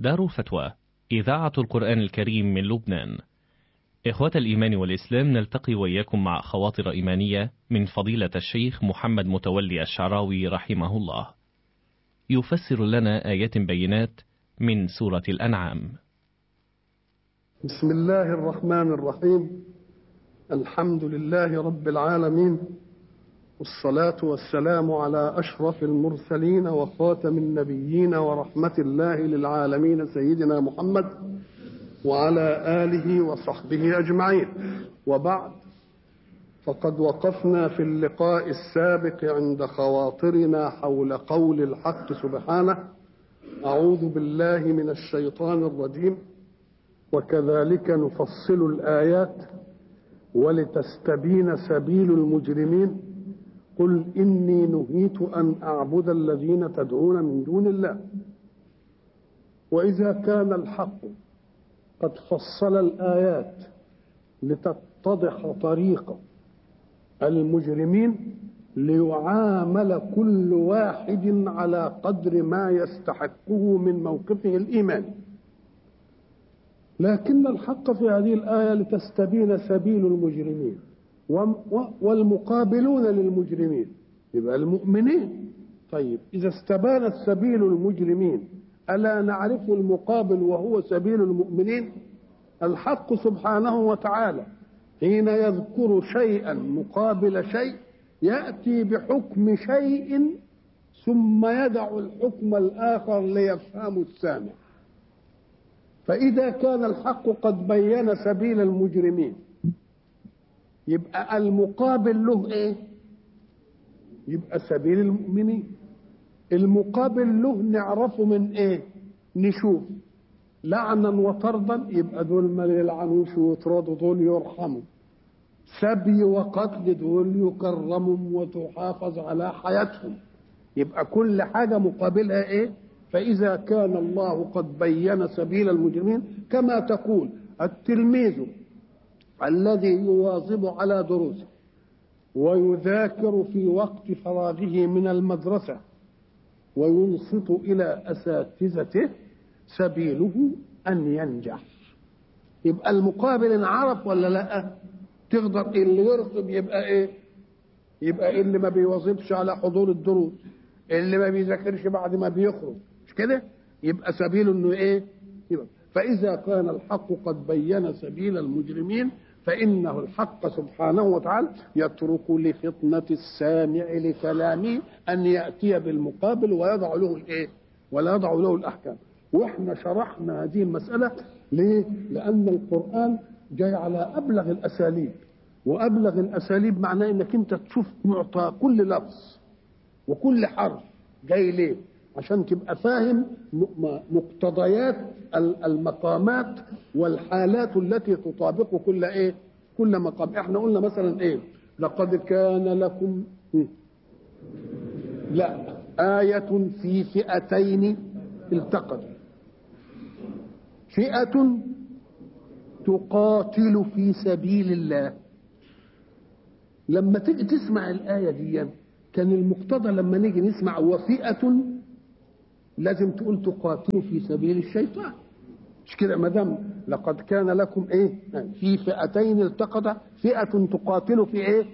دار الفتوى إذاعة القرآن الكريم من لبنان إخوة الإيمان والإسلام نلتقي وإياكم مع خواطر إيمانية من فضيلة الشيخ محمد متولي الشعراوي رحمه الله يفسر لنا آيات بينات من سورة الأنعام بسم الله الرحمن الرحيم الحمد لله رب العالمين والصلاة والسلام على أشرف المرسلين وخاتم النبيين ورحمة الله للعالمين سيدنا محمد وعلى آله وصحبه أجمعين وبعد فقد وقفنا في اللقاء السابق عند خواطرنا حول قول الحق سبحانه أعوذ بالله من الشيطان الرجيم وكذلك نفصل الآيات ولتستبين سبيل المجرمين قل إني نهيت أن أعبد الذين تدعون من دون الله وإذا كان الحق قد فصل الآيات لتتضح طريق المجرمين ليعامل كل واحد على قدر ما يستحقه من موقفه الإيماني لكن الحق في هذه الآية لتستبين سبيل المجرمين والمقابلون للمجرمين يبقى المؤمنين طيب إذا استبانت سبيل المجرمين ألا نعرف المقابل وهو سبيل المؤمنين الحق سبحانه وتعالى حين يذكر شيئا مقابل شيء يأتي بحكم شيء ثم يدع الحكم الآخر ليفهم السامع فإذا كان الحق قد بين سبيل المجرمين يبقى المقابل له ايه يبقى سبيل المؤمنين المقابل له نعرفه من ايه نشوف لعنا وطردا يبقى دول ما يلعنوش ويطردوا دول يرحموا سبي وقتل دول يكرموا وتحافظ على حياتهم يبقى كل حاجة مقابلها ايه فإذا كان الله قد بين سبيل المجرمين كما تقول التلميذ الذي يواظب على دروسه ويذاكر في وقت فراغه من المدرسة وينصت إلى أساتذته سبيله أن ينجح يبقى المقابل انعرف ولا لا تقدر اللي يرسب يبقى ايه يبقى اللي ما بيواظبش على حضور الدروس اللي ما بيذاكرش بعد ما بيخرج مش كده يبقى سبيله انه ايه يبقى فإذا كان الحق قد بين سبيل المجرمين فإنه الحق سبحانه وتعالى يترك لفطنة السامع لكلامه أن يأتي بالمقابل ويضع له الإيه؟ ولا يضع له الأحكام وإحنا شرحنا هذه المسألة ليه؟ لأن القرآن جاي على أبلغ الأساليب وأبلغ الأساليب معناه إنك أنت تشوف معطى كل لفظ وكل حرف جاي ليه؟ عشان تبقى فاهم مقتضيات المقامات والحالات التي تطابق كل ايه كل مقام احنا قلنا مثلا ايه لقد كان لكم لا آية في فئتين التقت فئة تقاتل في سبيل الله لما تيجي تسمع الآية دي كان المقتضى لما نيجي نسمع وفئة لازم تقول تقاتلوا في سبيل الشيطان مش كده ما دام لقد كان لكم ايه في فئتين التقطا فئه تقاتل في ايه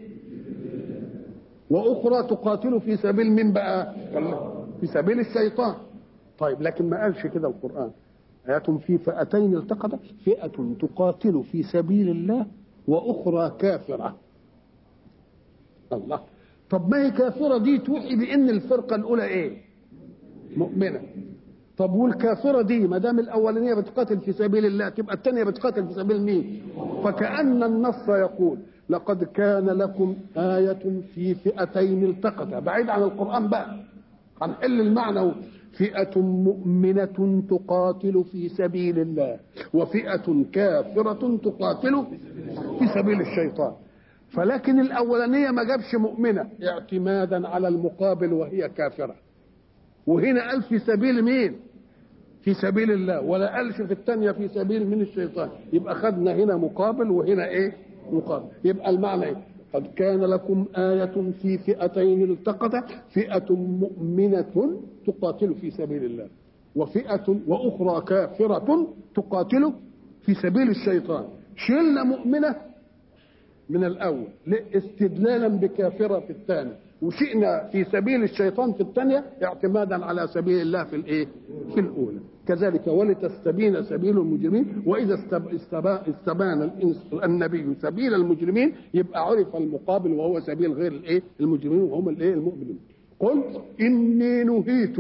واخرى تقاتل في سبيل من بقى في سبيل الشيطان طيب لكن ما قالش كده القران آيات في فئتين التقطا فئة تقاتل في سبيل الله وأخرى كافرة الله طب ما هي كافرة دي توحي بأن الفرقة الأولى إيه؟ مؤمنه طب والكافره دي ما دام الاولانيه بتقاتل في سبيل الله تبقى الثانيه بتقاتل في سبيل مين فكان النص يقول لقد كان لكم آية في فئتين التقتا بعيد عن القرآن بقى هنحل المعنى فئة مؤمنة تقاتل في سبيل الله وفئة كافرة تقاتل في سبيل الشيطان فلكن الأولانية ما جابش مؤمنة اعتمادا على المقابل وهي كافرة وهنا قال في سبيل مين في سبيل الله ولا قالش في الثانية في سبيل من الشيطان يبقى خدنا هنا مقابل وهنا ايه مقابل يبقى المعنى ايه قد كان لكم آية في فئتين التقتا فئة مؤمنة تقاتل في سبيل الله وفئة وأخرى كافرة تقاتل في سبيل الشيطان شلنا مؤمنة من الأول استدلالا بكافرة في الثاني وشئنا في سبيل الشيطان في الثانية اعتمادا على سبيل الله في الايه؟ في الأولى كذلك ولتستبين سبيل المجرمين وإذا استبان النبي سبيل المجرمين يبقى عرف المقابل وهو سبيل غير الايه؟ المجرمين وهم الايه؟ المؤمنين قلت إني نهيت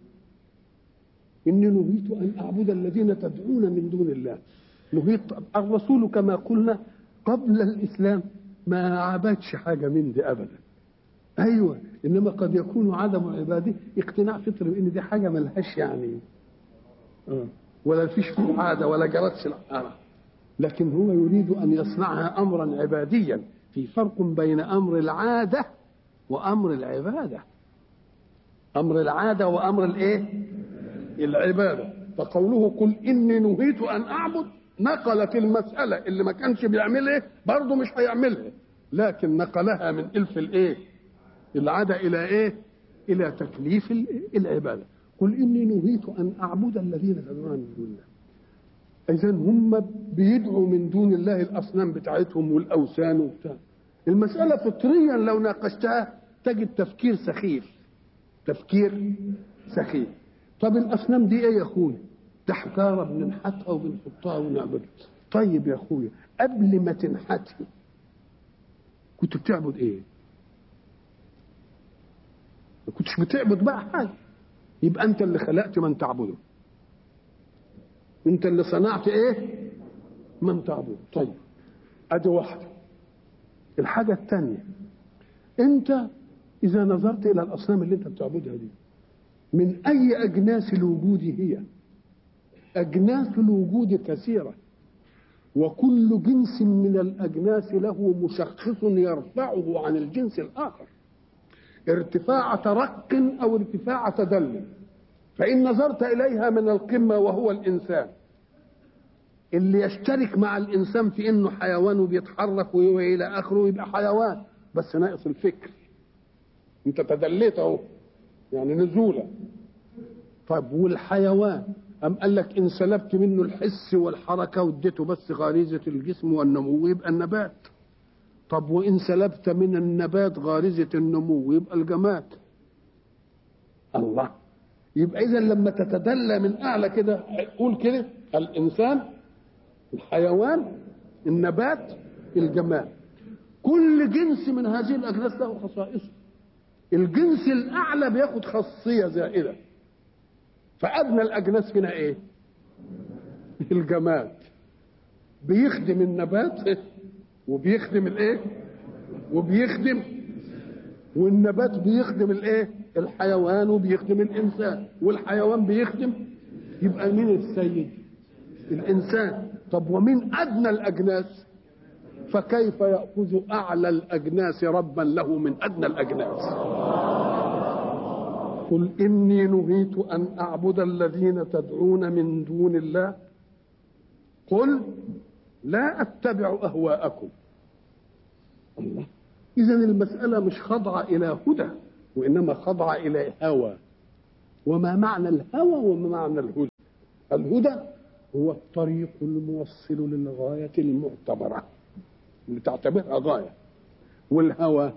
إني نهيت أن أعبد الذين تدعون من دون الله نهيت الرسول كما قلنا قبل الإسلام ما عبدش حاجة من دي أبدا أيوة إنما قد يكون عدم عباده اقتناع فطري بإن دي حاجة ملهاش يعني آه. ولا فيش فيه عادة ولا جرتش العادة لكن هو يريد أن يصنعها أمرا عباديا في فرق بين أمر العادة وأمر العبادة أمر العادة وأمر الإيه؟ العبادة فقوله قل إني نهيت أن أعبد نقلت المسألة اللي ما كانش بيعملها برضه مش هيعملها لكن نقلها من إلف الإيه؟ العادة إلى إيه؟ إلى تكليف العبادة قل إني نهيت أن أعبد الذين تدعون من دون الله إذا هم بيدعوا من دون الله الأصنام بتاعتهم والأوثان وبتاع المسألة فطريا لو ناقشتها تجد تفكير سخيف تفكير سخيف طب الأصنام دي إيه يا أخويا؟ ده حجارة بننحتها وبنحطها ونعبدها طيب يا أخويا قبل ما تنحتها كنت بتعبد إيه؟ ما كنتش بتعبد بقى حاجة يبقى أنت اللي خلقت من تعبده أنت اللي صنعت إيه؟ من تعبده طيب أدي واحدة الحاجة الثانية أنت إذا نظرت إلى الأصنام اللي أنت بتعبدها دي من أي أجناس الوجود هي أجناس الوجود كثيرة وكل جنس من الأجناس له مشخص يرفعه عن الجنس الآخر ارتفاع ترق أو ارتفاع تدل فإن نظرت إليها من القمة وهو الإنسان اللي يشترك مع الإنسان في إنه حيوان وبيتحرك وإلى آخره يبقى حيوان بس ناقص الفكر أنت تدليت أهو يعني نزولا طيب والحيوان أم قال لك إن سلبت منه الحس والحركة واديته بس غريزة الجسم والنمو يبقى النبات طب وإن سلبت من النبات غريزة النمو يبقى الجماد الله يبقى إذا لما تتدلى من أعلى كده قول كده الإنسان الحيوان النبات الجماد كل جنس من هذه الأجناس له خصائصه الجنس الأعلى بياخد خاصية زائدة فأدنى الأجناس هنا إيه؟ الجماد بيخدم النبات وبيخدم الإيه؟ وبيخدم والنبات بيخدم الإيه؟ الحيوان وبيخدم الإنسان والحيوان بيخدم يبقى مين السيد؟ الإنسان طب ومين أدنى الأجناس؟ فكيف يأخذ أعلى الأجناس ربا له من أدنى الأجناس قل إني نهيت أن أعبد الذين تدعون من دون الله قل لا أتبع أهواءكم الله إذا المسألة مش خاضعة إلى هدى وإنما خاضعة إلى هوى وما معنى الهوى وما معنى الهدى الهدى هو الطريق الموصل للغاية المعتبرة اللي تعتبرها غاية والهوى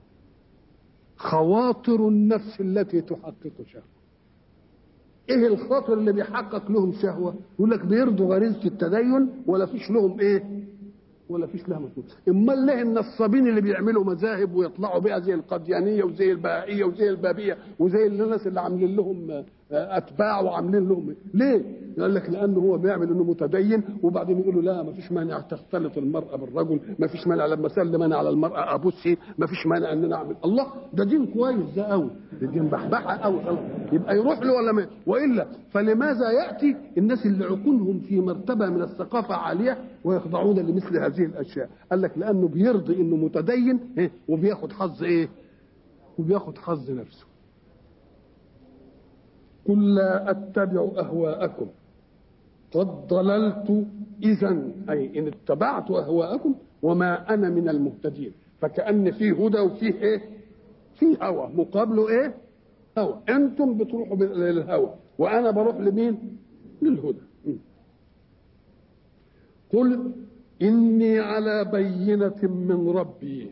خواطر النفس التي تحقق شهوة ايه الخاطر اللي بيحقق لهم شهوة يقول لك بيرضوا غريزة التدين ولا فيش لهم ايه ولا فيش لها مفهوم امال ليه النصابين اللي بيعملوا مذاهب ويطلعوا بيها زي القديانيه وزي البهائيه وزي البابيه وزي الناس اللي عاملين لهم اتباع وعاملين لهم ليه؟ يقول لك لانه هو بيعمل انه متدين وبعدين يقولوا لا ما فيش مانع تختلط المراه بالرجل ما فيش مانع لما اسلم انا على المراه ابصي ما فيش مانع ان انا اعمل الله ده دين كويس ده قوي ده دين بحبحه قوي يبقى يروح له ولا ما والا فلماذا ياتي الناس اللي عقولهم في مرتبه من الثقافه عاليه ويخضعون لمثل هذه الاشياء قال لك لانه بيرضي انه متدين وبياخد حظ ايه وبياخد حظ نفسه قل لا اتبع اهواءكم قد ضللت اذا اي ان اتبعت اهواءكم وما انا من المهتدين فكان فيه هدى وفيه ايه فيه هوى مقابله ايه هوى انتم بتروحوا للهوى وانا بروح لمين للهدى قل اني على بينه من ربي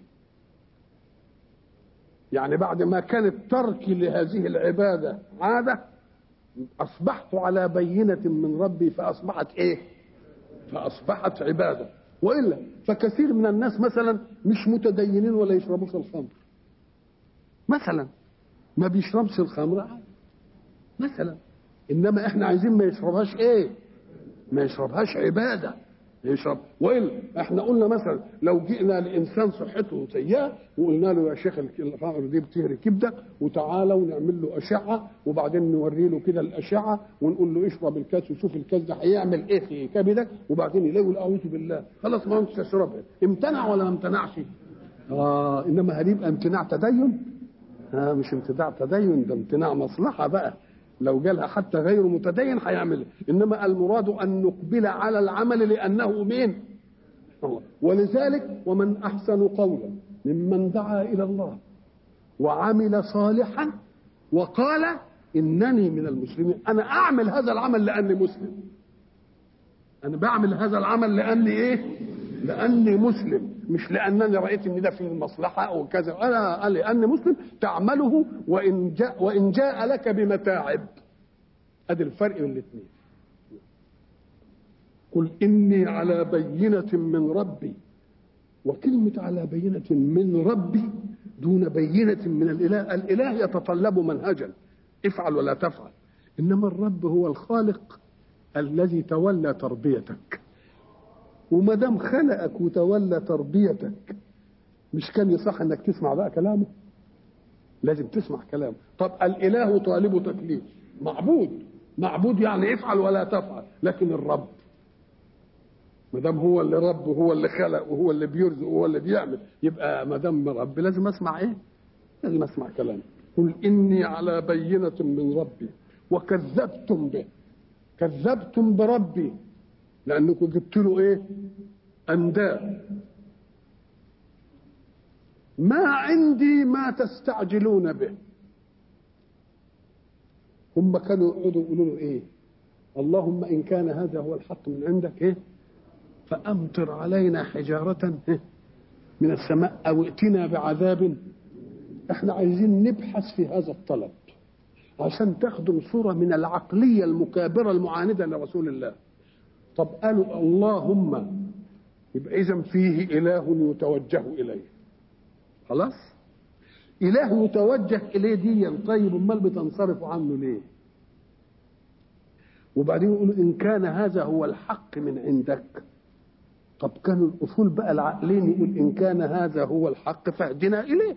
يعني بعد ما كان الترك لهذه العباده عاده اصبحت على بينه من ربي فاصبحت ايه فاصبحت عباده والا فكثير من الناس مثلا مش متدينين ولا يشربوش الخمر مثلا ما بيشربش الخمر مثلا انما احنا عايزين ما يشربهاش ايه ما يشربهاش عباده يشرب والا احنا قلنا مثلا لو جئنا لانسان صحته سيئه وقلنا له يا شيخ الخمر دي بتهري كبده وتعالى ونعمل له اشعه وبعدين نوري له كده الاشعه ونقول له اشرب الكاس وشوف الكاس ده هيعمل ايه في كبدك وبعدين يلاقي اعوذ بالله خلاص ما انتش تشربها امتنع ولا ما امتنعش؟ اه انما هنبقى امتناع تدين؟ آه مش امتناع تدين ده امتناع مصلحه بقى لو جالها حتى غير متدين هيعمل انما المراد ان نقبل على العمل لانه مين الله ولذلك ومن احسن قولا ممن دعا الى الله وعمل صالحا وقال انني من المسلمين انا اعمل هذا العمل لاني مسلم انا بعمل هذا العمل لاني ايه لاني مسلم مش لانني رايت ان ده فيه المصلحه او كذا انا لاني مسلم تعمله وان جاء وان جاء لك بمتاعب ادي الفرق بين الاثنين قل اني على بينه من ربي وكلمه على بينه من ربي دون بينه من الاله الاله يتطلب منهجا افعل ولا تفعل انما الرب هو الخالق الذي تولى تربيتك وما دام خلقك وتولى تربيتك مش كان يصح انك تسمع بقى كلامه لازم تسمع كلامه طب الاله طالب تكليف معبود معبود يعني افعل ولا تفعل لكن الرب ما دام هو اللي رب وهو اللي خلق وهو اللي بيرزق وهو اللي بيعمل يبقى ما دام رب لازم اسمع ايه؟ لازم اسمع كلامه قل اني على بينه من ربي وكذبتم به كذبتم بربي لانكم جبت له ايه انداد ما عندي ما تستعجلون به هم كانوا يقعدوا يقولوا له ايه اللهم ان كان هذا هو الحق من عندك ايه فامطر علينا حجاره إيه؟ من السماء او ائتنا بعذاب احنا عايزين نبحث في هذا الطلب عشان تخدم صوره من العقليه المكابره المعانده لرسول الله طب قالوا اللهم يبقى اذا فيه اله يتوجه اليه خلاص اله يتوجه اليه دي طيب امال بتنصرفوا عنه ليه وبعدين يقولوا ان كان هذا هو الحق من عندك طب كانوا الاصول بقى العقلين يقول ان كان هذا هو الحق فاهدنا اليه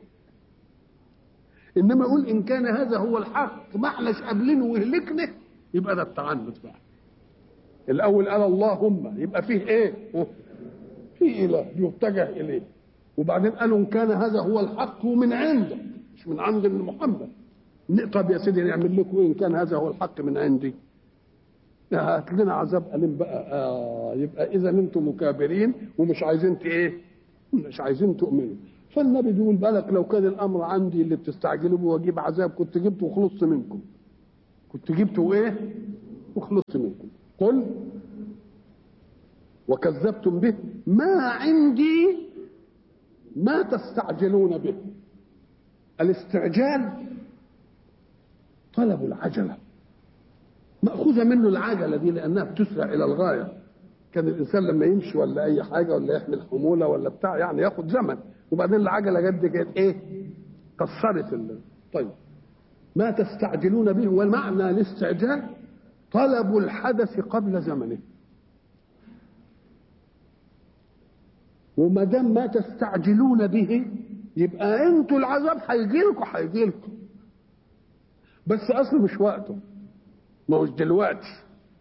انما يقول ان كان هذا هو الحق ما احناش قابلينه ويهلكنا يبقى ده التعنت بقى الاول قال اللهم يبقى فيه ايه في اله يتجه اليه وبعدين قالوا ان كان هذا هو الحق من عندك مش من عند محمد طب يا سيدي نعمل لكم ان كان هذا هو الحق من عندي هات لنا عذاب اليم بقى آه يبقى اذا انتم مكابرين ومش عايزين ايه مش عايزين تؤمنوا فالنبي بيقول بالك لو كان الامر عندي اللي بتستعجلوا بيه واجيب عذاب كنت جبته وخلصت منكم كنت جبته ايه وخلصت منكم قل وكذبتم به ما عندي ما تستعجلون به الاستعجال طلب العجلة مأخوذة منه العجلة دي لأنها بتسرع إلى الغاية كان الإنسان لما يمشي ولا أي حاجة ولا يحمل حمولة ولا بتاع يعني ياخد زمن وبعدين العجلة جد كانت إيه؟ كسرت ال... طيب ما تستعجلون به والمعنى الاستعجال طلب الحدث قبل زمنه وما دام ما تستعجلون به يبقى انتوا العذاب هيجي لكم هيجي لكم بس اصله مش وقته ما هوش دلوقتي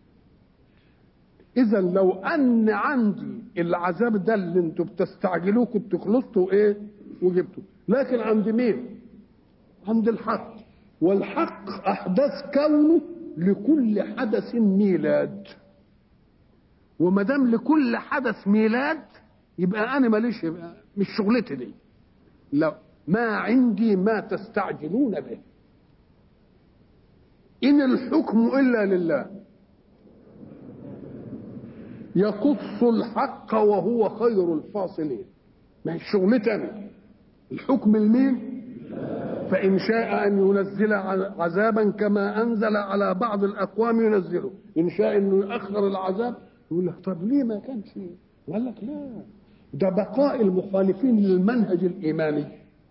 اذا لو ان عندي العذاب ده اللي انتوا بتستعجلوه كنت خلصتوا ايه وجبته لكن عند مين عند الحق والحق احداث كونه لكل حدث ميلاد وما دام لكل حدث ميلاد يبقى انا ماليش يبقى مش شغلتي دي لا ما عندي ما تستعجلون به إن الحكم إلا لله يقص الحق وهو خير الفاصلين ما هي شغلتنا الحكم لمين فإن شاء أن ينزل عذابا كما أنزل على بعض الأقوام ينزله إن شاء أنه يأخر العذاب يقول لك طب ليه ما كانش قال لك لا ده بقاء المخالفين للمنهج الإيماني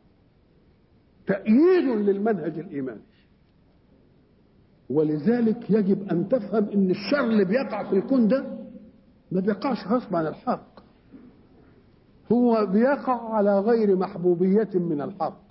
تأييد للمنهج الإيماني ولذلك يجب أن تفهم أن الشر اللي بيقع في الكون ده ما بيقعش غصب عن الحق هو بيقع على غير محبوبية من الحق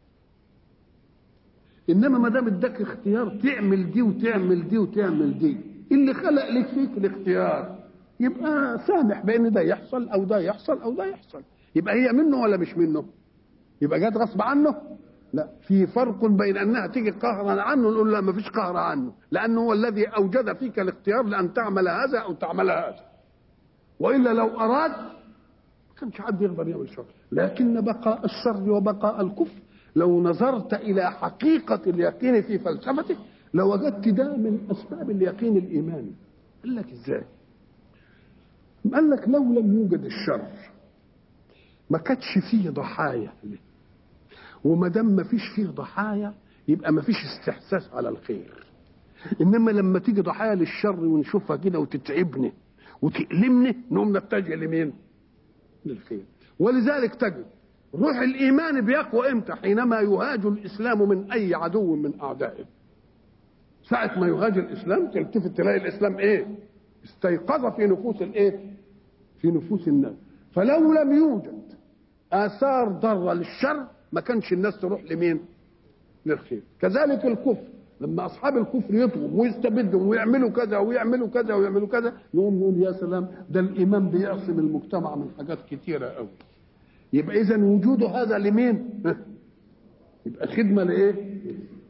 انما ما دام اداك اختيار تعمل دي وتعمل دي وتعمل دي اللي خلق لك فيك الاختيار يبقى سامح بان ده يحصل او ده يحصل او ده يحصل يبقى هي منه ولا مش منه يبقى جت غصب عنه لا في فرق بين انها تيجي قهرا عنه نقول لا ما فيش قهر عنه لانه هو الذي اوجد فيك الاختيار لان تعمل هذا او تعمل هذا والا لو اراد ما كانش حد يقدر يعمل شر لكن بقاء الشر وبقاء الكفر لو نظرت الى حقيقه اليقين في فلسفته لوجدت ده من اسباب اليقين الايماني قال لك ازاي قال لك لو لم يوجد الشر ما كانتش فيه ضحايا وما دام ما فيش فيه ضحايا يبقى ما فيش استحساس على الخير انما لما تيجي ضحايا للشر ونشوفها كده وتتعبني وتألمني نقوم نتجه لمين؟ للخير ولذلك تجد روح الايمان بيقوى امتى؟ حينما يهاج الاسلام من اي عدو من اعدائه. ساعة ما يهاج الاسلام تلتفت تلاقي الاسلام ايه؟ استيقظ في نفوس الايه؟ في نفوس الناس. فلو لم يوجد اثار ضاره للشر ما كانش الناس تروح لمين؟ للخير. كذلك الكفر لما اصحاب الكفر يطغوا ويستبدوا ويعملوا كذا ويعملوا كذا ويعملوا كذا نقوم نقول يا سلام ده الايمان بيعصم المجتمع من حاجات كتيره قوي. يبقى اذا وجود هذا لمين يبقى خدمه لايه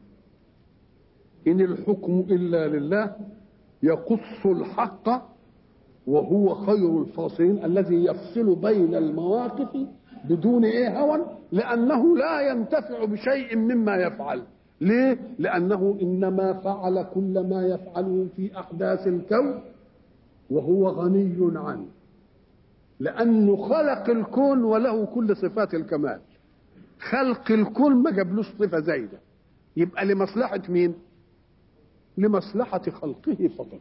ان الحكم الا لله يقص الحق وهو خير الفاصلين الذي يفصل بين المواقف بدون ايه هوى لانه لا ينتفع بشيء مما يفعل ليه لانه انما فعل كل ما يفعله في احداث الكون وهو غني عنه لانه خلق الكون وله كل صفات الكمال خلق الكون ما جابلوش صفه زايده يبقى لمصلحه مين لمصلحه خلقه فقط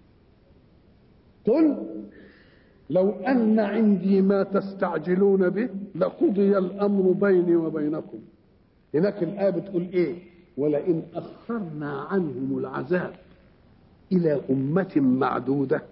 قل لو ان عندي ما تستعجلون به لقضي الامر بيني وبينكم هناك الايه بتقول ايه ولئن اخرنا عنهم العذاب الى امه معدوده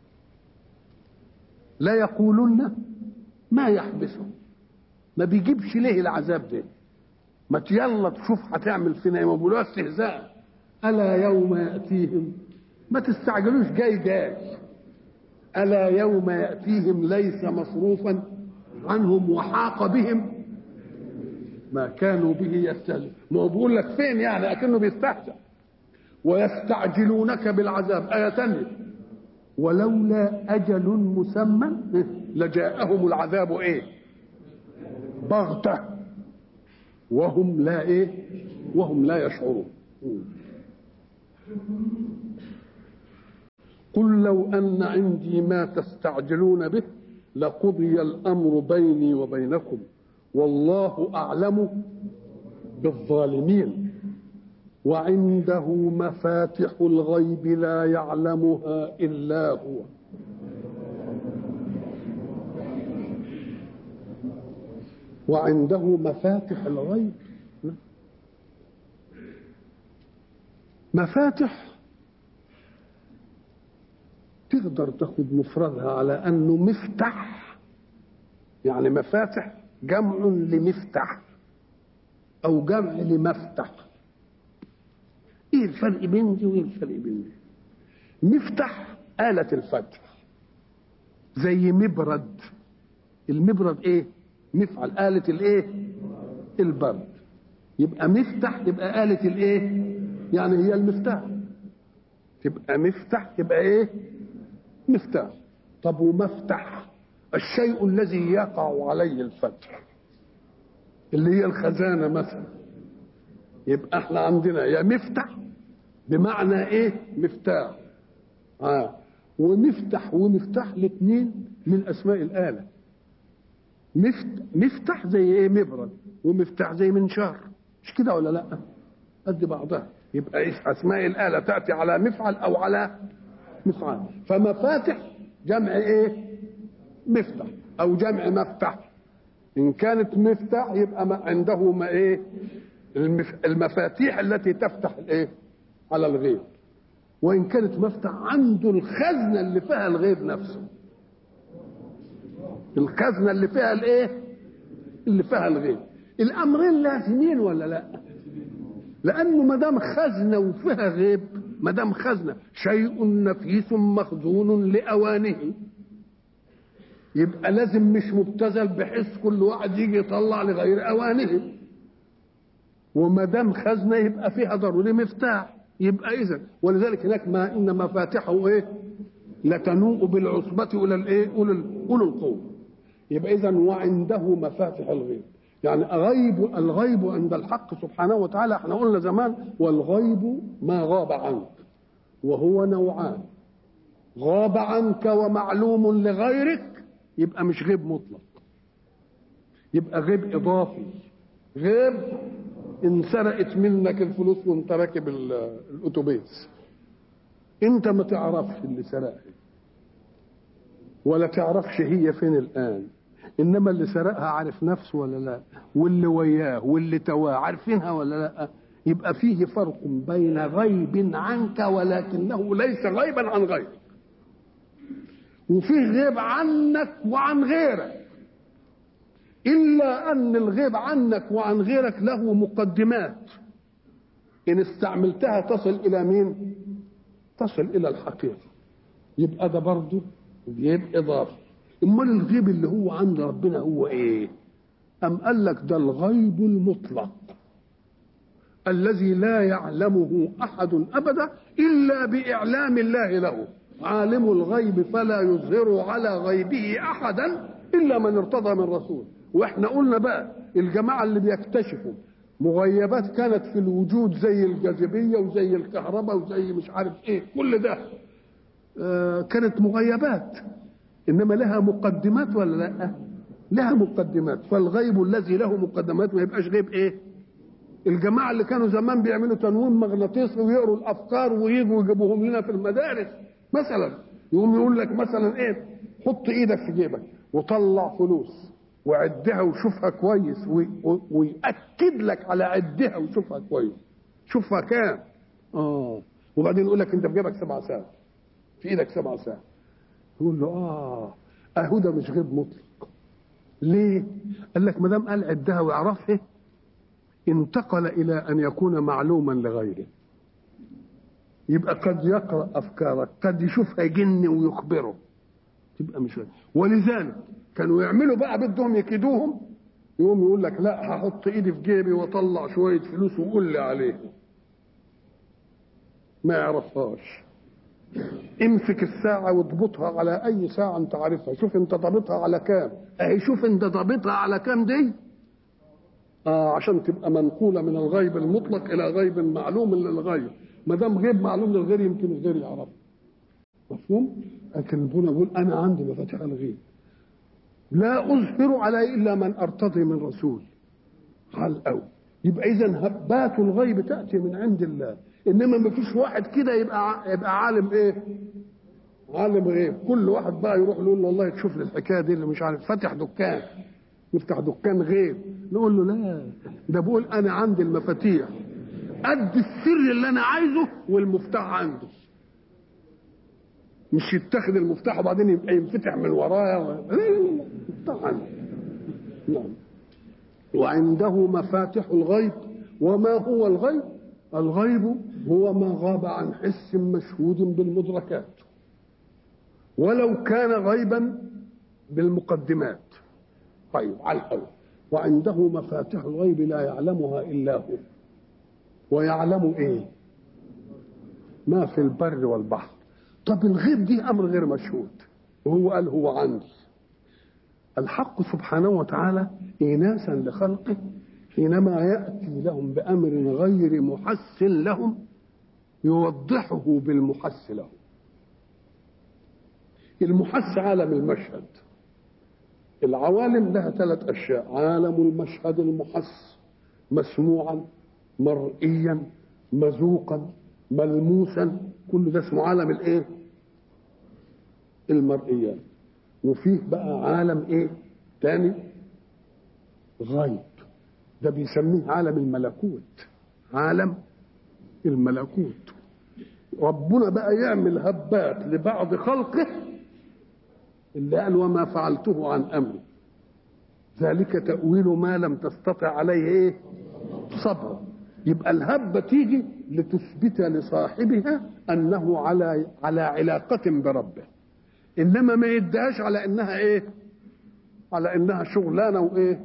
لا يقولن ما يحبسهم ما بيجيبش ليه العذاب ده ما يلا تشوف هتعمل فينا ايه ما بيقولوها استهزاء الا يوم ياتيهم ما تستعجلوش جاي جاي الا يوم ياتيهم ليس مصروفا عنهم وحاق بهم ما كانوا به يستهزئون ما هو بيقول لك فين يعني اكنه بيستهزأ ويستعجلونك بالعذاب آية تانية ولولا أجل مسمى لجاءهم العذاب إيه بغتة وهم لا إيه وهم لا يشعرون قل لو أن عندي ما تستعجلون به لقضي الأمر بيني وبينكم والله أعلم بالظالمين وعنده مفاتح الغيب لا يعلمها الا هو وعنده مفاتح الغيب مفاتح تقدر تاخد مفردها على انه مفتح يعني مفاتح جمع لمفتح او جمع لمفتح ايه الفرق بين دي وايه الفرق بين دي مفتح آلة الفتح زي مبرد المبرد ايه مفعل آلة الايه البرد يبقى مفتح تبقى آلة الايه يعني هي المفتاح تبقى مفتح تبقى ايه مفتاح طب ومفتح الشيء الذي يقع عليه الفتح اللي هي الخزانة مثلا يبقى احنا عندنا يا مفتح بمعنى ايه مفتاح آه. ومفتح ومفتاح الاثنين من اسماء الاله مفت... مفتح زي ايه مبرد ومفتاح زي منشار مش كده ولا لا قد بعضها يبقى ايش اسماء الاله تاتي على مفعل او على مفعل فمفاتح جمع ايه مفتح او جمع مفتح ان كانت مفتاح يبقى ما عنده ما ايه المف... المفاتيح التي تفتح الايه على الغيب وان كانت مفتح عنده الخزنه اللي فيها الغيب نفسه الخزنه اللي فيها الايه اللي فيها الغيب الامرين لازمين ولا لا لانه ما دام خزنه وفيها غيب ما دام خزنه شيء نفيس مخزون لاوانه يبقى لازم مش مبتذل بحيث كل واحد يجي يطلع لغير اوانه وما دام خزنه يبقى فيها ضروري مفتاح يبقى اذا ولذلك هناك ما ان مفاتحه ايه لتنوء بالعصبة أولى الإيه؟ أولى أولى القوة. يبقى إذا وعنده مفاتح الغيب. يعني غيب الغيب عند الحق سبحانه وتعالى احنا قلنا زمان والغيب ما غاب عنك وهو نوعان. غاب عنك ومعلوم لغيرك يبقى مش غيب مطلق. يبقى غيب إضافي. غيب إن سرقت منك الفلوس وأنت راكب الأتوبيس. انت ما تعرفش اللي سرقها ولا تعرفش هي فين الان انما اللي سرقها عارف نفسه ولا لا واللي وياه واللي تواه عارفينها ولا لا يبقى فيه فرق بين غيب عنك ولكنه ليس غيبا عن غيرك وفيه غيب عنك وعن غيرك الا ان الغيب عنك وعن غيرك له مقدمات ان استعملتها تصل الى مين تصل الى الحقيقه يبقى ده برضه غيب اضافي امال الغيب اللي هو عند ربنا هو ايه ام قال لك ده الغيب المطلق الذي لا يعلمه احد ابدا الا باعلام الله له عالم الغيب فلا يظهر على غيبه احدا الا من ارتضى من رسول واحنا قلنا بقى الجماعه اللي بيكتشفوا مغيبات كانت في الوجود زي الجاذبيه وزي الكهرباء وزي مش عارف ايه كل ده آه كانت مغيبات انما لها مقدمات ولا لا لها مقدمات فالغيب الذي له مقدمات ما يبقاش غيب ايه الجماعه اللي كانوا زمان بيعملوا تنويم مغناطيسي ويقروا الافكار ويجوا يجيبوهم لنا في المدارس مثلا يقوم يقول لك مثلا ايه حط ايدك في جيبك وطلع فلوس وعدها وشوفها كويس ويأكد لك على عدها وشوفها كويس شوفها كام اه وبعدين يقول لك انت في جيبك سبع ساعات في ايدك سبع ساعات يقول له اه اهو ده مش غيب مطلق ليه؟ قال لك ما دام قال عدها ويعرفها انتقل الى ان يكون معلوما لغيره يبقى قد يقرا افكارك قد يشوفها جن ويخبره تبقى مش غير. ولذلك كانوا يعملوا بقى بدهم يكيدوهم يقوم يقول لك لا هحط ايدي في جيبي واطلع شويه فلوس وقول لي عليه ما يعرفهاش امسك الساعة واضبطها على أي ساعة أنت عارفها، شوف أنت ضابطها على كام، أهي شوف أنت ضابطها على كام دي؟ آه عشان تبقى منقولة من الغيب المطلق إلى غيب معلوم للغير، ما دام غيب معلوم للغير يمكن الغير يعرفه. مفهوم؟ لكن ربنا يقول أنا عندي مفاتيح الغيب. لا أظهر عليه إلا من أرتضي من رسول. على الأول. يبقى إذا هبات الغيب تأتي من عند الله. انما ما فيش واحد كده يبقى يبقى عالم ايه عالم غيب كل واحد بقى يروح يقول له والله تشوف لي الحكايه دي اللي مش عارف فاتح دكان يفتح دكان غيب نقول له لا ده بقول انا عندي المفاتيح قد السر اللي انا عايزه والمفتاح عندي مش يتخذ المفتاح وبعدين يبقى ينفتح من ورايا و... لا لا لا المفتاح عندي نعم وعنده مفاتح الغيب وما هو الغيب الغيب هو ما غاب عن حس مشهود بالمدركات ولو كان غيبا بالمقدمات طيب على الأول وعنده مفاتيح الغيب لا يعلمها إلا هو ويعلم إيه ما في البر والبحر طب الغيب دي أمر غير مشهود وهو قال هو عندي الحق سبحانه وتعالى إناسا لخلقه حينما يأتي لهم بأمر غير محسن لهم يوضحه بالمحس له المحس عالم المشهد العوالم لها ثلاث اشياء عالم المشهد المحس مسموعا مرئيا مذوقا ملموسا كل ده اسمه عالم الايه المرئيات وفيه بقى عالم ايه تاني غيب ده بيسميه عالم الملكوت عالم الملكوت ربنا بقى يعمل هبات لبعض خلقه اللي قال وما فعلته عن امري ذلك تأويل ما لم تستطع عليه ايه صبرا يبقى الهبة تيجي لتثبت لصاحبها انه على على علاقة بربه انما ما يدهاش على انها ايه على انها شغلانه وايه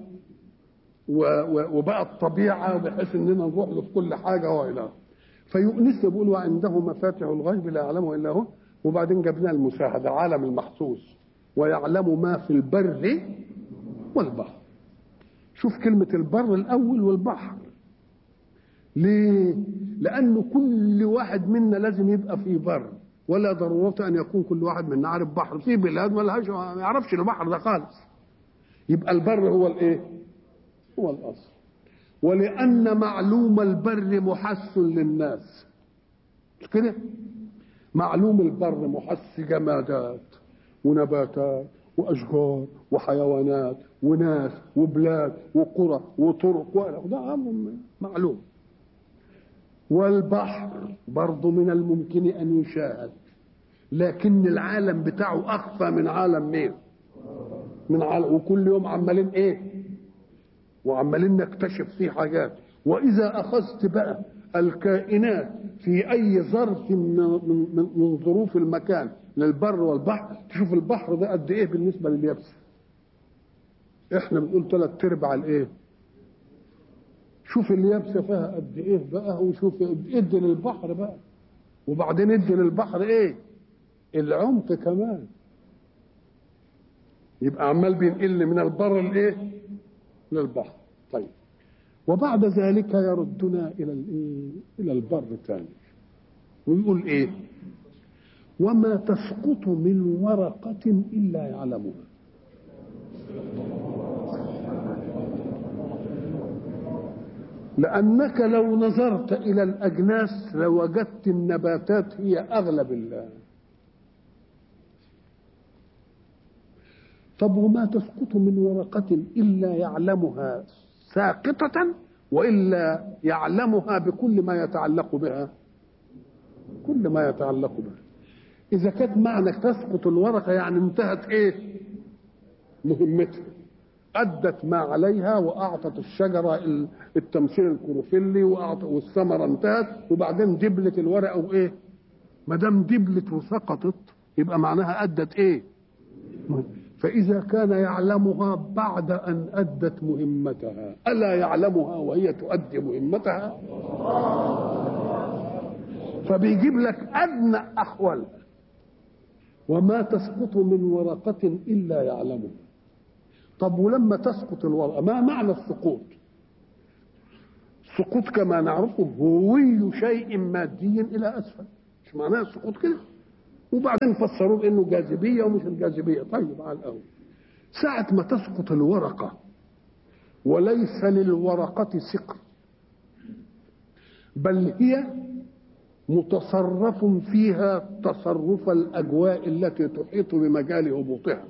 وبقت طبيعه بحيث اننا نروح له في كل حاجه والى فيؤنس بيقول وعنده مفاتح الغيب لا يعلمه الا هو وبعدين جبنا المشاهده عالم المحسوس ويعلم ما في البر والبحر شوف كلمة البر الأول والبحر ليه؟ لأنه كل واحد منا لازم يبقى في بر ولا ضرورة أن يكون كل واحد منا عارف بحر في بلاد ما لهاش ما يعرفش البحر ده خالص يبقى البر هو الإيه؟ هو الأصل ولأن معلوم البر محس للناس مش كده؟ معلوم البر محس جمادات ونباتات واشجار وحيوانات وناس وبلاد وقرى وطرق ده امر معلوم والبحر برضه من الممكن ان يشاهد لكن العالم بتاعه اخفى من عالم مين من عالم وكل يوم عمالين ايه وعمالين نكتشف فيه حاجات واذا اخذت بقى الكائنات في اي ظرف من, من, من ظروف المكان للبر والبحر تشوف البحر ده قد ايه بالنسبه لليابسه احنا بنقول ثلاث ارباع الايه شوف اليابسه فيها قد ايه بقى وشوف ادي للبحر بقى وبعدين ادي للبحر ايه العمق كمان يبقى عمال بينقل من البر الايه للبحر طيب وبعد ذلك يردنا الى الايه الى البر تاني ويقول ايه وما تسقط من ورقة إلا يعلمها لأنك لو نظرت إلى الأجناس لوجدت النباتات هي أغلب الله طب وما تسقط من ورقة إلا يعلمها ساقطة وإلا يعلمها بكل ما يتعلق بها كل ما يتعلق بها إذا كانت معنى تسقط الورقة يعني انتهت إيه؟ مهمتها أدت ما عليها وأعطت الشجرة التمثيل الكروفيلي وأعطت والثمرة انتهت وبعدين دبلت الورقة وإيه؟ ما دام دبلت وسقطت يبقى معناها أدت إيه؟ فإذا كان يعلمها بعد أن أدت مهمتها ألا يعلمها وهي تؤدي مهمتها؟ فبيجيب لك أدنى أحوالها وما تسقط من ورقة إلا يعلمها طب ولما تسقط الورقة ما معنى السقوط السقوط كما نعرفه هوي شيء مادي إلى أسفل مش معناه السقوط كده وبعدين فسروه بأنه جاذبية ومش الجاذبية طيب على الأول ساعة ما تسقط الورقة وليس للورقة سقر بل هي متصرف فيها تصرف الاجواء التي تحيط بمجال هبوطها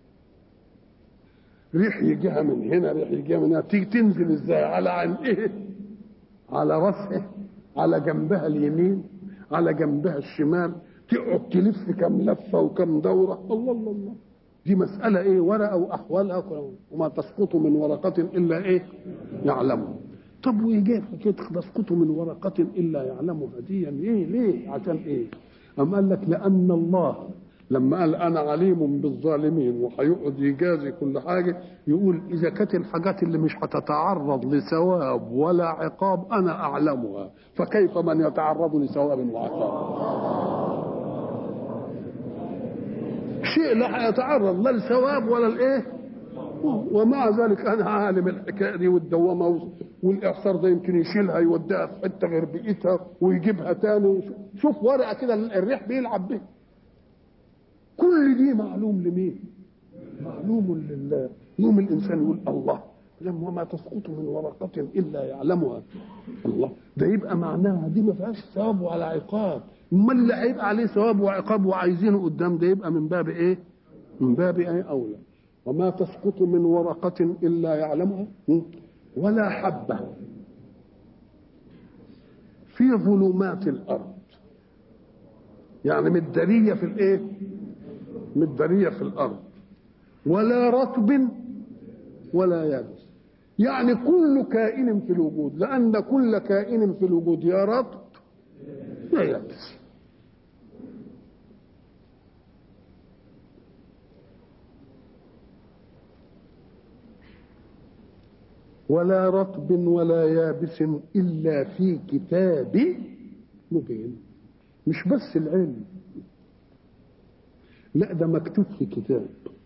ريح يجيها من هنا ريح يجيها من هنا تيجي تنزل ازاي على عن ايه على راسها على جنبها اليمين على جنبها الشمال تقعد تلف كم لفه وكم دوره الله الله الله دي مسألة إيه ورقة وأحوالها وما تسقط من ورقة إلا إيه يعلمها طب ويجي حكايه تسقط من ورقة إلا يعلمها دي يعني إيه ليه عشان إيه أم قال لك لأن الله لما قال أنا عليم بالظالمين وهيقعد يجازي كل حاجة يقول إذا كانت الحاجات اللي مش هتتعرض لثواب ولا عقاب أنا أعلمها فكيف من يتعرض لثواب وعقاب شيء لا هيتعرض لا لثواب ولا الايه ومع ذلك انا عالم الحكايه دي والدوامه والاعصار ده يمكن يشيلها يوديها في حته غير بيئتها ويجيبها تاني شوف ورقه كده الريح بيلعب بيها كل دي معلوم لمين معلوم لله يوم الانسان يقول الله لم وما تسقط من ورقة إلا يعلمها الله ده يبقى معناها دي ما فيهاش ثواب ولا عقاب امال اللي هيبقى عليه ثواب وعقاب وعايزينه قدام ده يبقى من باب ايه من باب ايه اولى وما تسقط من ورقة إلا يعلمها ولا حبة في ظلمات الأرض يعني مدارية في الإيه؟ مدارية في الأرض ولا رطب ولا يابس يعني كل كائن في الوجود لأن كل كائن في الوجود يا رطب يا يابس ولا رطب ولا يابس إلا في كتاب مبين مش بس العلم لا ده مكتوب في كتاب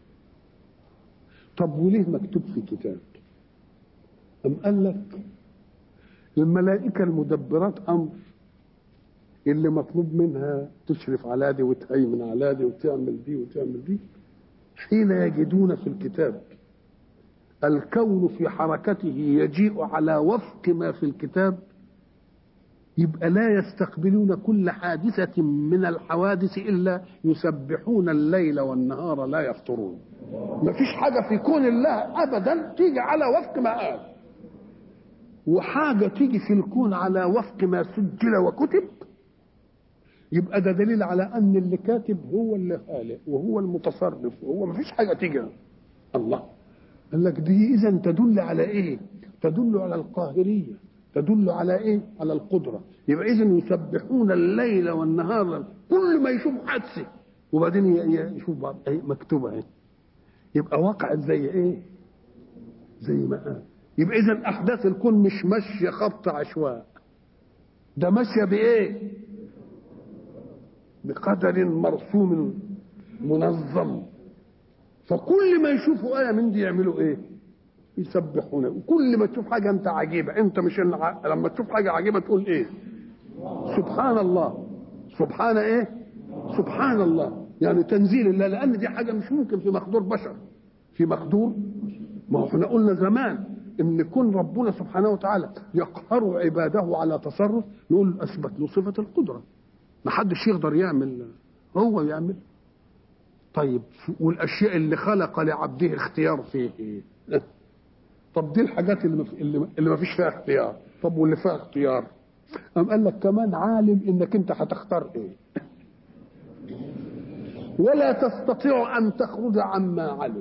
طب وليه مكتوب في كتاب أم قال لك الملائكة المدبرات أمر اللي مطلوب منها تشرف على دي وتهيمن على دي وتعمل دي وتعمل دي حين يجدون في الكتاب الكون في حركته يجيء على وفق ما في الكتاب يبقى لا يستقبلون كل حادثة من الحوادث إلا يسبحون الليل والنهار لا يفطرون ما فيش حاجة في كون الله أبدا تيجي على وفق ما قال وحاجة تيجي في الكون على وفق ما سجل وكتب يبقى ده دليل على أن اللي كاتب هو اللي خالق وهو المتصرف وهو ما فيش حاجة تيجي الله قال لك دي اذا تدل على ايه تدل على القاهريه تدل على ايه على القدره يبقى اذا يسبحون الليل والنهار كل ما يشوف حادثه وبعدين يشوف بعض ايه مكتوبه ايه يبقى وقعت زي ايه زي ما قال يبقى اذا احداث الكون مش ماشيه خبط عشواء ده ماشيه بايه بقدر مرسوم منظم فكل ما يشوفوا آية من دي يعملوا إيه؟ يسبحون وكل ما تشوف حاجة أنت عجيبة أنت مش لما تشوف حاجة عجيبة تقول إيه؟ سبحان الله سبحان إيه؟ سبحان الله يعني تنزيل الله لأن دي حاجة مش ممكن في مقدور بشر في مقدور ما هو احنا قلنا زمان ان يكون ربنا سبحانه وتعالى يقهر عباده على تصرف نقول اثبت له صفه القدره ما حدش يقدر يعمل هو يعمل طيب والاشياء اللي خلق لعبده اختيار فيه ايه طب دي الحاجات اللي اللي, اللي ما فيش فيها اختيار طب واللي فيها اختيار قام قال لك كمان عالم انك انت هتختار ايه ولا تستطيع ان تخرج عما علم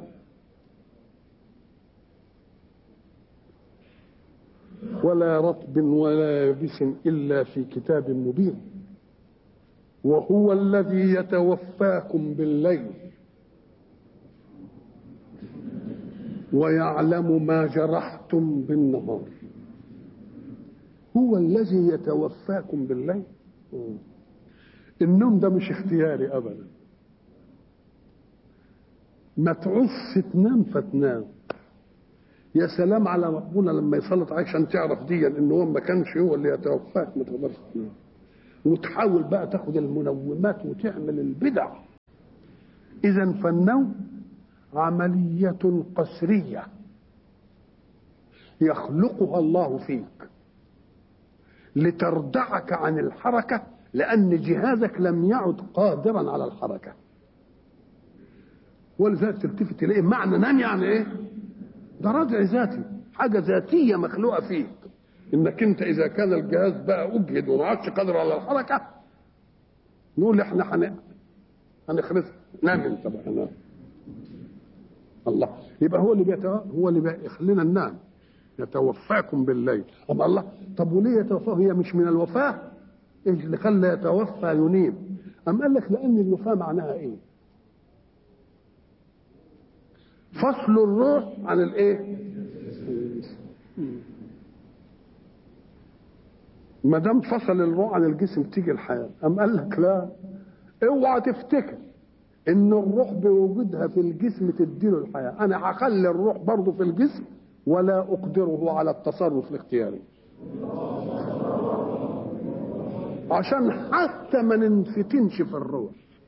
ولا رطب ولا يابس الا في كتاب مبين وهو الذي يتوفاكم بالليل ويعلم ما جرحتم بالنهار هو الذي يتوفاكم بالليل النوم ده مش اختياري ابدا ما تعوز تنام فتنام يا سلام على ربنا لما يسلط عليك عشان تعرف دي ان هو ما كانش هو اللي يتوفاك ما تقدرش تنام وتحاول بقى تاخد المنومات وتعمل البدع اذا فالنوم عمليه قسريه يخلقها الله فيك لتردعك عن الحركه لان جهازك لم يعد قادرا على الحركه ولذلك تلتفت تلاقي معنى نام يعني ايه ده ردع ذاتي حاجه ذاتيه مخلوقه فيك انك انت اذا كان الجهاز بقى اجهد وما عادش قادر على الحركه نقول احنا هن هنخرس نام انت بقى نام الله يبقى هو اللي بيتو... هو اللي بيخلينا ننام يتوفاكم بالليل اما الله طب وليه يتوفاه هي مش من الوفاه ايش اللي خلى يتوفى ينيم ام قال لك لان الوفاه معناها ايه فصل الروح عن الايه ما دام فصل الروح عن الجسم تيجي الحياه ام قال لك لا اوعى تفتكر ان الروح بوجودها في الجسم تديله الحياه انا هخلي الروح برضه في الجسم ولا أقدره على التصرف الاختياري عشان حتى ما ننفتنش في الروح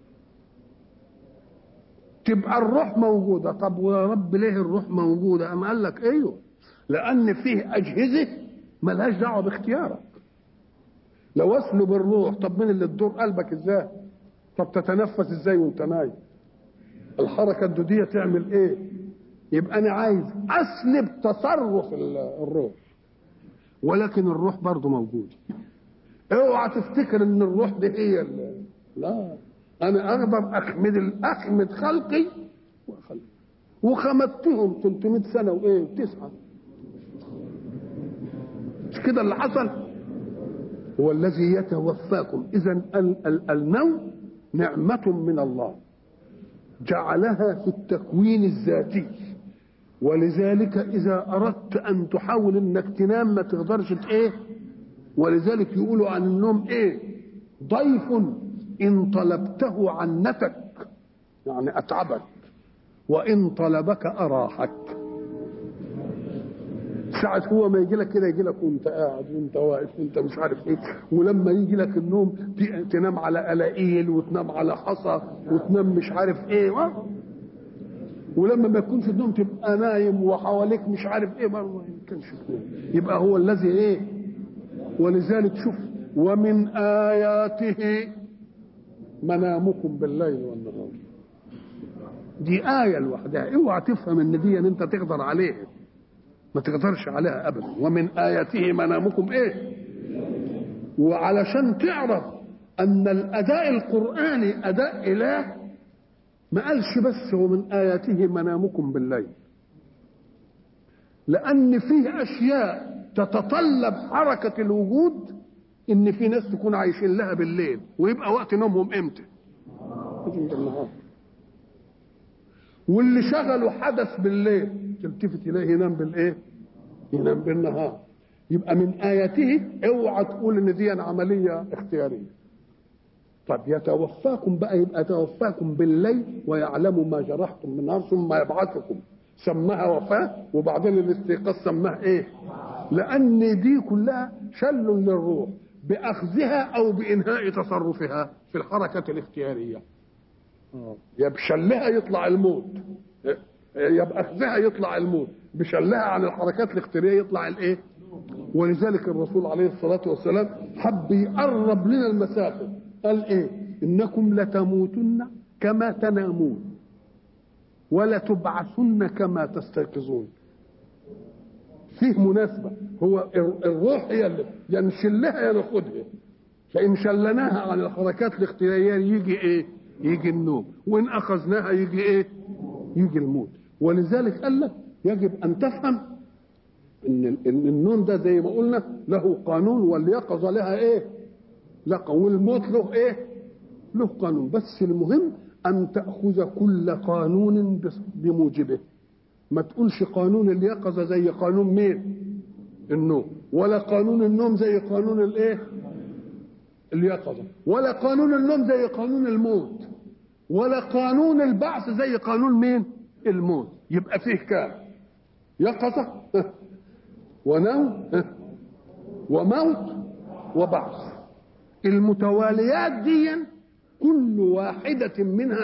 تبقى الروح موجودة طب ويا رب ليه الروح موجودة أم قال لك ايوه لأن فيه أجهزة ملهاش دعوة باختيارك لو اسلب الروح طب مين اللي تدور قلبك ازاي طب تتنفس ازاي وانت نايم الحركة الدودية تعمل ايه يبقى انا عايز اسلب تصرف الروح ولكن الروح برضه موجود اوعى تفتكر ان الروح دي هي اللي. لا انا اقدر اخمد اخمد خلقي وخلقي وخمدتهم 300 سنه وايه وتسعه مش كده اللي حصل هو الذي يتوفاكم اذا النوم نعمه من الله جعلها في التكوين الذاتي ولذلك اذا اردت ان تحاول انك تنام ما تقدرش ايه ولذلك يقولوا عن النوم ايه ضيف ان طلبته عنتك يعني اتعبك وان طلبك اراحك ساعة هو ما يجي لك كده يجي لك وانت قاعد وانت واقف وانت مش عارف ايه ولما يجي لك النوم تنام على قلاقيل وتنام على حصى وتنام مش عارف ايه ولما ما يكونش النوم تبقى نايم وحواليك مش عارف ايه برضه ما يمكنش تنام يبقى هو الذي ايه ولذلك شوف ومن آياته منامكم بالليل والنهار دي آية لوحدها اوعى تفهم ان دي ان انت تقدر عليها ما تقدرش عليها ابدا ومن آياته منامكم ايه وعلشان تعرف ان الاداء القرآني اداء اله ما قالش بس ومن آياته منامكم بالليل لأن فيه أشياء تتطلب حركة الوجود إن في ناس تكون عايشين لها بالليل ويبقى وقت نومهم إمتى؟ النهار واللي شغله حدث بالليل تلتفت إليه ينام بالإيه؟ ينام بالنهار يبقى من آياته اوعى تقول إن دي عملية اختيارية طب يتوفاكم بقى يبقى يتوفاكم بالليل ويعلم ما جرحتم من النهار ثم يبعثكم سماها وفاة وبعدين الاستيقاظ سماها ايه لان دي كلها شل للروح باخذها او بانهاء تصرفها في الحركة الاختيارية يا بشلها يطلع الموت يا باخذها يطلع الموت بشلها عن الحركات الاختيارية يطلع الايه ولذلك الرسول عليه الصلاة والسلام حب يقرب لنا المسافة قال ايه انكم لتموتن كما تنامون ولتبعثن كما تستيقظون فيه مناسبة هو الروح هي اللي يا نشلها يا ناخدها فإن شلناها عن الحركات الاختيارية يجي إيه؟ يجي النوم وإن أخذناها يجي إيه؟ يجي الموت ولذلك قال لك يجب أن تفهم إن النوم ده زي ما قلنا له قانون واليقظة لها إيه؟ لا والموت له إيه؟ له قانون بس المهم أن تأخذ كل قانون بموجبه ما تقولش قانون اليقظة زي قانون مين النوم ولا قانون النوم زي قانون الايه اليقظة ولا قانون النوم زي قانون الموت ولا قانون البعث زي قانون مين الموت يبقى فيه كام يقظة ونوم وموت وبعث المتواليات دي كل واحدة منها